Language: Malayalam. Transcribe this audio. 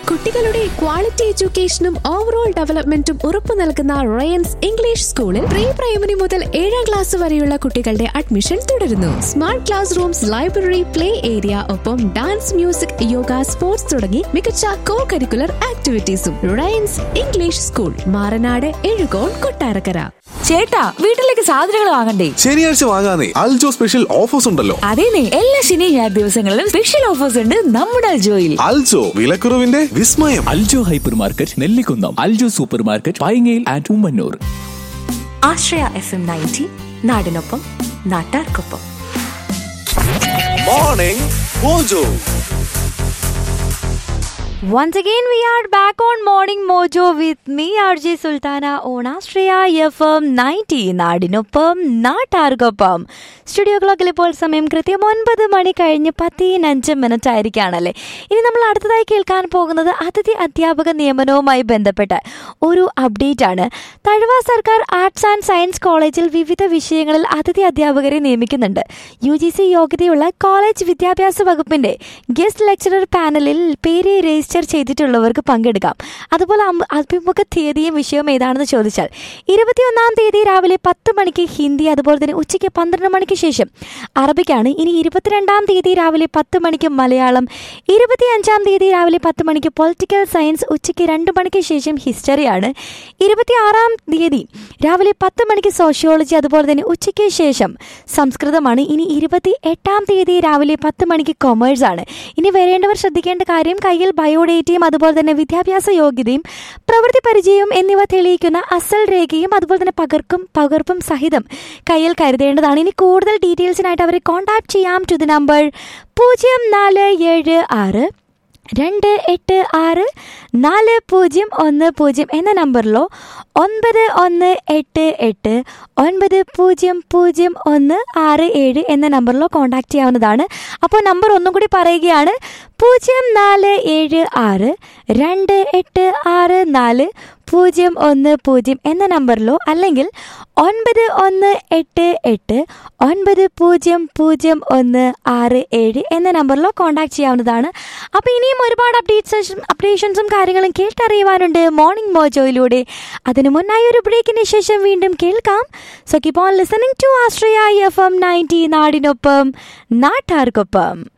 കുട്ടികളുടെ ക്വാളിറ്റി എഡ്യൂക്കേഷനും ഓവറോൾ ഡെവലപ്മെന്റും ഉറപ്പു നൽകുന്ന റയൻസ് ഇംഗ്ലീഷ് സ്കൂളിൽ പ്രീ പ്രൈമറി മുതൽ ഏഴാം ക്ലാസ് വരെയുള്ള കുട്ടികളുടെ അഡ്മിഷൻ തുടരുന്നു smart class rooms library play area ഒപ്പം ഡാൻസ് മ്യൂസിക് യോഗ സ്പോർട്സ് തുടങ്ങി മികച്ച കോ കരിക്കുലർ ആക്ടിവിറ്റീസും Ryan's English school Maranad Ezhukone Kottarakkara ചേട്ടാ വീട്ടിലേക്ക് സാധനങ്ങൾ വാങ്ങണ്ടേ ശനിയാഴ്ച വാങ്ങാനേ അൽജോ സ്പെഷ്യൽ ഓഫേഴ്സ് ഉണ്ടല്ലോ അതേനെ എല്ലാ ശനി ഞായർ ദിവസങ്ങളിലും സ്പെഷ്യൽ ഓഫേഴ്സ് ഉണ്ട് നമ്മുടെ അൽജോയിൽ അൽജോ വിലക്കുറവിന്റെ വിസ്മയം Aljo hyper market Nellikunnam Aljo super market പൈങ്ങയിൽ and Ummannoor Ashraya F M ninety നാടിനൊപ്പം നാട്ടാർക്കൊപ്പം morning mojo Once again, we are back on Morning Mojo with me, RJ Sultana, on Australia FM 90, നാടിനൊപ്പം നാട്ടാർക്കൊപ്പം സ്റ്റുഡിയോ ക്ലോക്കിൽ ഇപ്പോൾ സമയം കൃത്യം ഒൻപത് മണി കഴിഞ്ഞ് പതിനഞ്ച് മിനിറ്റ് ആയിരിക്കുകയാണല്ലേ ഇനി നമ്മൾ അടുത്തതായി കേൾക്കാൻ പോകുന്നത് അതിഥി അധ്യാപക നിയമനവുമായി ബന്ധപ്പെട്ട ഒരു അപ്ഡേറ്റ് ആണ് തഴവ സർക്കാർ ആർട്സ് ആൻഡ് സയൻസ് കോളേജിൽ വിവിധ വിഷയങ്ങളിൽ അതിഥി അധ്യാപകരെ നിയമിക്കുന്നുണ്ട് യു ജി സി യോഗ്യതയുള്ള കോളേജ് വിദ്യാഭ്യാസ വകുപ്പിന്റെ ഗസ്റ്റ് ലെക്ചറർ പാനലിൽ പേര് രജിസ്റ്റർ ചെയ്തിട്ടുള്ളവർക്ക് പങ്കെടുക്കാം അതുപോലെ അം- അഭിമുഖ തീയതിയും വിഷയവും ഏതാണെന്ന് ചോദിച്ചാൽ ഇരുപത്തിയൊന്നാം തീയതി രാവിലെ പത്ത് മണിക്ക് ഹിന്ദി അതുപോലെ തന്നെ ഉച്ചയ്ക്ക് പന്ത്രണ്ട് മണിക്ക് ശേഷം അറബിക്കാണ് ഇനി ഇരുപത്തിരണ്ടാം തീയതി രാവിലെ പത്ത് മണിക്ക് മലയാളം ഇരുപത്തിയഞ്ചാം തീയതി രാവിലെ പത്ത് മണിക്ക് പൊളിറ്റിക്കൽ സയൻസ് ഉച്ചയ്ക്ക് രണ്ട് മണിക്ക് ശേഷം ഹിസ്റ്ററിയാണ് ഇരുപത്തിയാറാം തീയതി രാവിലെ പത്ത് മണിക്ക് സോഷ്യോളജി അതുപോലെ തന്നെ ഉച്ചയ്ക്ക് ശേഷം സംസ്കൃതമാണ് ഇനി ഇരുപത്തി എട്ടാം തീയതി രാവിലെ പത്ത് മണിക്ക് കൊമേഴ്സ് ആണ് ഇനി വരേണ്ടവർ ശ്രദ്ധിക്കേണ്ട കാര്യം കയ്യിൽ ബയോഡേറ്റയും അതുപോലെ തന്നെ വിദ്യാഭ്യാസ യോഗ്യതയും പ്രവൃത്തി പരിചയവും എന്നിവ തെളിയിക്കുന്ന അസൽ രേഖയും അതുപോലെ തന്നെ പകർക്കും പകർപ്പും സഹിതം കയ്യിൽ കരുതേണ്ടതാണ് ഇനി കൂടുതൽ ഡീറ്റെയിൽസിനായിട്ട് അവരെ കോൺടാക്ട് ചെയ്യാം ടു ദി നമ്പർ പൂജ്യം നാല് ഏഴ് ആറ് രണ്ട് എട്ട് ആറ് നാല് പൂജ്യം ഒന്ന് പൂജ്യം എന്ന നമ്പറിലോ ഒൻപത് ഒന്ന് എട്ട് എട്ട് ഒൻപത് പൂജ്യം പൂജ്യം ഒന്ന് ആറ് ഏഴ് എന്ന നമ്പറിലോ കോൺടാക്ട് ചെയ്യാവുന്നതാണ് അപ്പോൾ നമ്പർ ഒന്നും കൂടി പറയുകയാണ് പൂജ്യം നാല് ഏഴ് ആറ് രണ്ട് എട്ട് ആറ് നാല് പൂജ്യം ഒന്ന് പൂജ്യം എന്ന നമ്പറിലോ അല്ലെങ്കിൽ ഒൻപത് ഒന്ന് എട്ട് എട്ട് ഒൻപത് പൂജ്യം പൂജ്യം ഒന്ന് ആറ് ഏഴ് എന്ന നമ്പറിലോ കോൺടാക്ട് ചെയ്യാവുന്നതാണ് അപ്പോൾ ഇനിയും ഒരുപാട് അപ്ഡേറ്റ്സ് അപ്ഡേഷൻസും കാര്യങ്ങളും കേട്ടറിയുവാനുണ്ട് മോർണിംഗ് മോജോയിലൂടെ അതിനു മുന്നായി ഒരു ബ്രേക്കിന് ശേഷം വീണ്ടും കേൾക്കാം so keep on listening to Astraya F M ninety നാടിനൊപ്പം നാട്ടാർക്കൊപ്പം